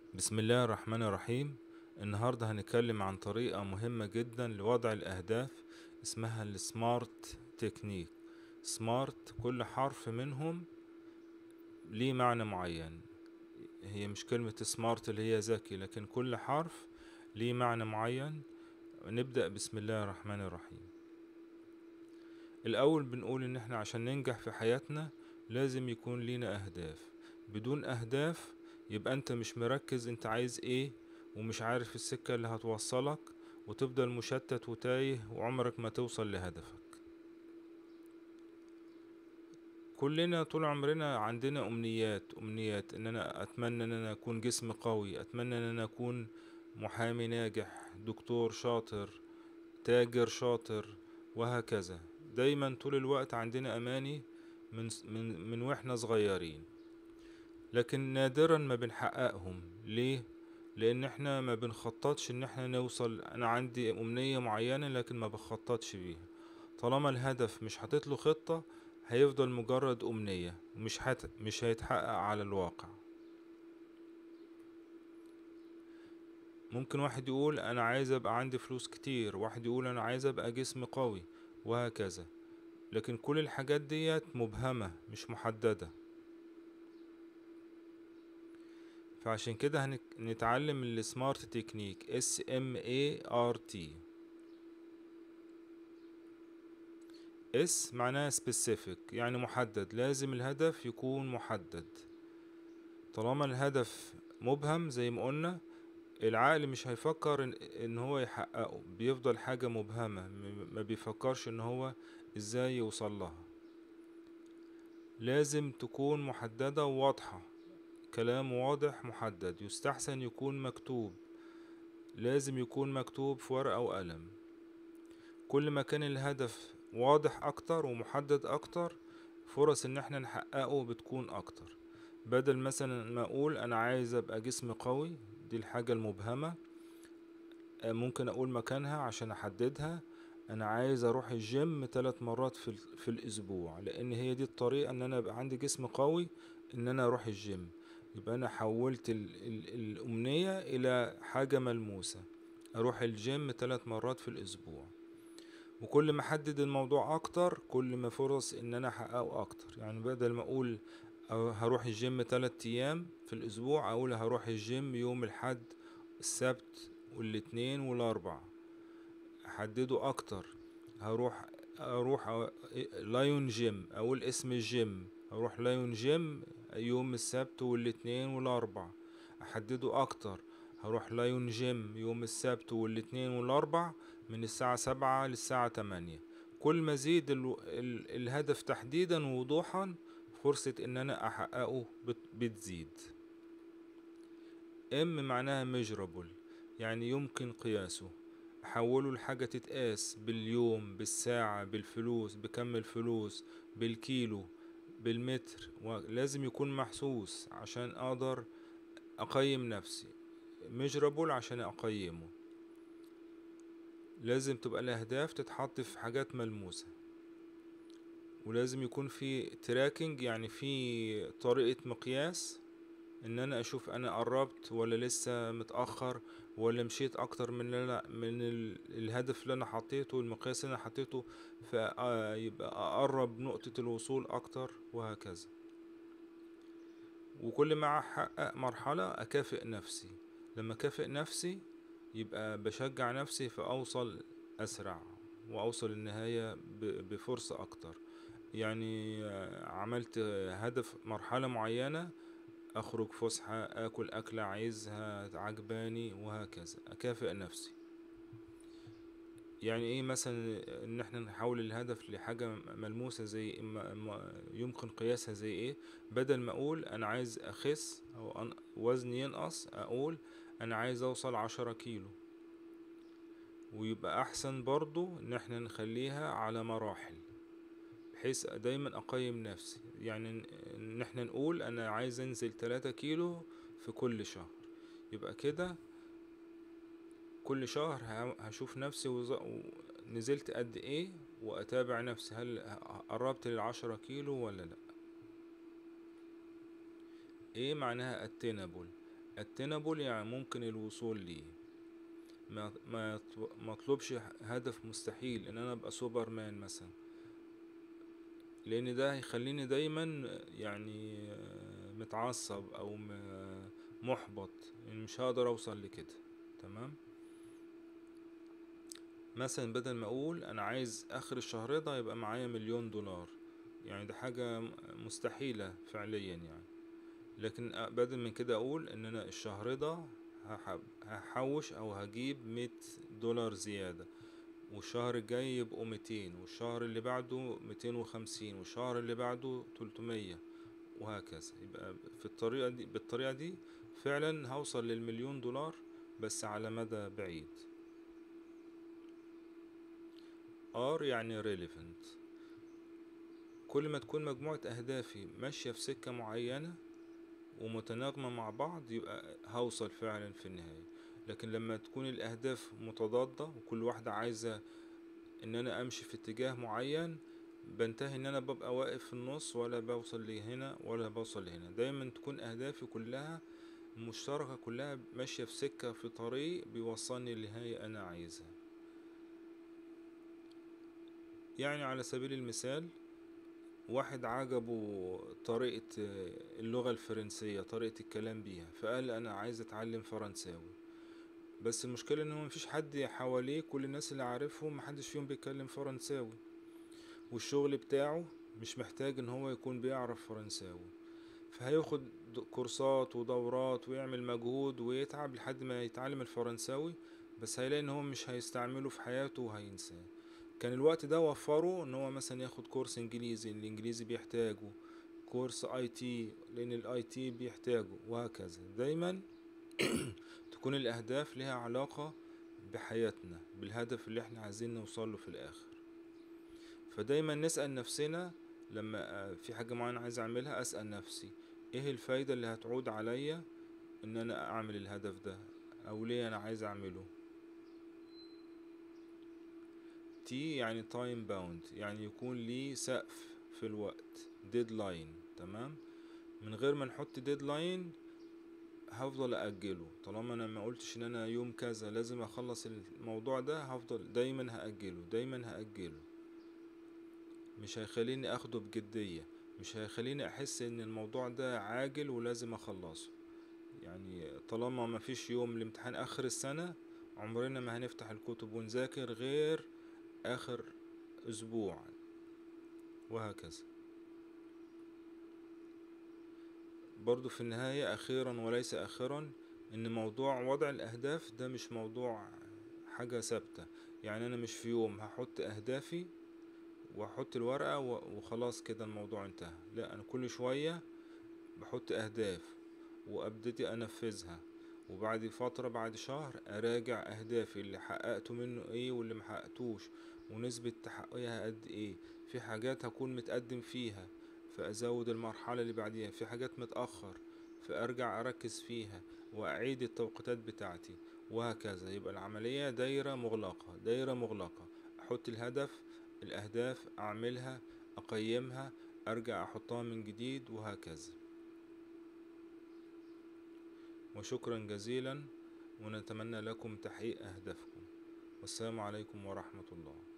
بسم الله الرحمن الرحيم النهاردة هنتكلم عن طريقة مهمة جدا لوضع الأهداف اسمها السمارت تكنيك سمارت كل حرف منهم ليه معنى معين هي مش كلمة سمارت اللي هي ذكي لكن كل حرف ليه معنى معين نبدأ بسم الله الرحمن الرحيم الأول بنقول إن احنا عشان ننجح في حياتنا لازم يكون لينا أهداف بدون أهداف يبقى انت مش مركز انت عايز ايه ومش عارف السكة اللي هتوصلك وتفضل مشتت وتايه وعمرك ما توصل لهدفك كلنا طول عمرنا عندنا امنيات امنيات ان انا اتمنى ان انا اكون جسم قوي اتمنى ان انا اكون محامي ناجح دكتور شاطر تاجر شاطر وهكذا دايما طول الوقت عندنا اماني من من من واحنا صغيرين لكن نادرا ما بنحققهم ليه لان احنا ما بنخططش ان احنا نوصل انا عندي امنية معينة لكن ما بخططش بيها طالما الهدف مش حاطط له خطة هيفضل مجرد امنية ومش هت... مش هيتحقق على الواقع ممكن واحد يقول انا عايز ابقى عندي فلوس كتير واحد يقول انا عايز ابقى جسم قوي وهكذا لكن كل الحاجات ديت مبهمة مش محددة فعشان كده هنتعلم السمارت تكنيك اس ام اي ار تي اس معناها specific يعني محدد لازم الهدف يكون محدد طالما الهدف مبهم زي ما قلنا العقل مش هيفكر ان, إن هو يحققه بيفضل حاجة مبهمة ما بيفكرش ان هو ازاي يوصل لها لازم تكون محددة وواضحة كلام واضح محدد يستحسن يكون مكتوب لازم يكون مكتوب في ورقة وقلم كل ما كان الهدف واضح اكتر ومحدد اكتر فرص ان احنا نحققه بتكون اكتر بدل مثلا ما اقول انا عايز ابقى جسم قوي دي الحاجة المبهمة ممكن اقول مكانها عشان احددها انا عايز اروح الجيم ثلاث مرات في, في الاسبوع لان هي دي الطريقة ان انا ابقى عندي جسم قوي ان انا اروح الجيم يبقى انا حولت ال ال الامنية الى حاجة ملموسة اروح الجيم ثلاث مرات في الاسبوع وكل ما احدد الموضوع اكتر كل ما فرص ان انا احققه اكتر يعني بدل ما اقول هروح الجيم تلات ايام في الاسبوع اقول هروح الجيم يوم الحد السبت والاثنين والاربع احدده اكتر هروح اروح لايون جيم اقول اسم الجيم اروح لايون جيم يوم السبت والاثنين والاربع احدده اكتر هروح لايون جيم يوم السبت والاثنين والاربع من الساعة سبعة للساعة تمانية كل ما زيد ال ال الهدف تحديدا ووضوحا فرصة ان انا احققه بتزيد ام معناها measurable يعني يمكن قياسه احوله لحاجة تتقاس باليوم بالساعة بالفلوس بكم الفلوس بالكيلو بالمتر ولازم يكون محسوس عشان اقدر اقيم نفسي measurable عشان اقيمه لازم تبقى الاهداف تتحط في حاجات ملموسة ولازم يكون في تراكنج يعني في طريقة مقياس ان انا اشوف انا قربت ولا لسه متأخر ولا مشيت اكتر من اللي من الهدف اللي انا حطيته المقياس اللي انا حطيته فيبقى اقرب نقطة الوصول اكتر وهكذا وكل ما احقق مرحلة اكافئ نفسي لما اكافئ نفسي يبقى بشجع نفسي فأوصل أسرع وأوصل النهاية بفرصة أكتر يعني عملت هدف مرحلة معينة أخرج فسحة أكل أكلة عايزها عجباني وهكذا أكافئ نفسي يعني ايه مثلا ان احنا نحول الهدف لحاجة ملموسة زي يمكن قياسها زي ايه بدل ما اقول انا عايز اخس او وزني ينقص اقول انا عايز اوصل عشرة كيلو ويبقى احسن برضو ان احنا نخليها على مراحل بحيث دايما اقيم نفسي يعني ان احنا نقول انا عايز انزل تلاتة كيلو في كل شهر يبقى كده كل شهر هشوف نفسي ونزلت قد ايه واتابع نفسي هل قربت للعشرة كيلو ولا لا ايه معناها attainable attainable يعني ممكن الوصول ليه ما ما يط- ما اطلبش هدف مستحيل ان انا ابقى سوبرمان مثلا لان ده هيخليني دايما يعني آه، متعصب او م- محبط يعني مش هقدر اوصل لكده تمام مثلا بدل ما اقول انا عايز اخر الشهر ده يبقى معايا مليون دولار يعني ده حاجة مستحيلة فعليا يعني لكن أ- بدل من كده اقول ان انا الشهر ده هح- هحوش او هجيب مية دولار زيادة والشهر الجاي يبقوا ميتين والشهر اللي بعده ميتين وخمسين والشهر اللي بعده تلتمية وهكذا يبقى في الطريقة دي بالطريقة دي فعلا هوصل للمليون دولار بس على مدى بعيد R يعني relevant كل ما تكون مجموعة أهدافي ماشية في سكة معينة ومتناغمة مع بعض يبقى هوصل فعلا في النهاية لكن لما تكون الأهداف متضادة وكل واحدة عايزة إن أنا أمشي في اتجاه معين بنتهي إن أنا ببقى واقف في النص ولا بوصل لهنا ولا بوصل لهنا دايما تكون أهدافي كلها مشتركة كلها ماشية في سكة في طريق بيوصلني لنهاية أنا عايزها يعني على سبيل المثال واحد عجبه طريقة اللغة الفرنسية طريقة الكلام بيها فقال أنا عايز أتعلم فرنساوي بس المشكلة إن هو مفيش حد حواليه كل الناس اللي عارفهم محدش فيهم بيتكلم فرنساوي والشغل بتاعه مش محتاج إن هو يكون بيعرف فرنساوي فهياخد د- كورسات ودورات ويعمل مجهود ويتعب لحد ما يتعلم الفرنساوي بس هيلاقي إن هو مش هيستعمله في حياته وهينساه كان الوقت ده وفره ان هو مثلا ياخد كورس انجليزي اللي الانجليزي بيحتاجه كورس اي تي لان الاي تي بيحتاجه وهكذا دايما تكون الاهداف لها علاقة بحياتنا بالهدف اللي احنا عايزين نوصله في الاخر فدايما نسأل نفسنا لما آه، في حاجة معينة عايز اعملها اسأل نفسي ايه الفايدة اللي هتعود عليا ان انا اعمل الهدف ده او ليه انا عايز اعمله تي يعني تايم باوند يعني يكون ليه سقف في الوقت ديدلاين تمام من غير ما نحط ديدلاين هفضل اجله طالما انا ما قلتش ان انا يوم كذا لازم اخلص الموضوع ده هفضل دايما هاجله دايما هاجله مش هيخليني اخده بجدية مش هيخليني احس ان الموضوع ده عاجل ولازم اخلصه يعني طالما ما فيش يوم الامتحان اخر السنة عمرنا ما هنفتح الكتب ونذاكر غير آخر أسبوع وهكذا برضو في النهاية أخيرا وليس آخرا إن موضوع وضع الأهداف ده مش موضوع حاجة ثابتة يعني أنا مش في يوم هحط أهدافي وأحط الورقة و- وخلاص كده الموضوع انتهى لا أنا كل شوية بحط أهداف وأبتدي أنفذها وبعد فترة بعد شهر أراجع أهدافي اللي حققته منه إيه واللي محققتوش ونسبة تحققها قد إيه في حاجات هكون متقدم فيها فأزود المرحلة اللي بعديها في حاجات متأخر فأرجع أركز فيها وأعيد التوقيتات بتاعتي وهكذا يبقى العملية دايرة مغلقة دايرة مغلقة أحط الهدف الأهداف أعملها أقيمها أرجع أحطها من جديد وهكذا وشكرا جزيلا ونتمنى لكم تحقيق أهدافكم والسلام عليكم ورحمة الله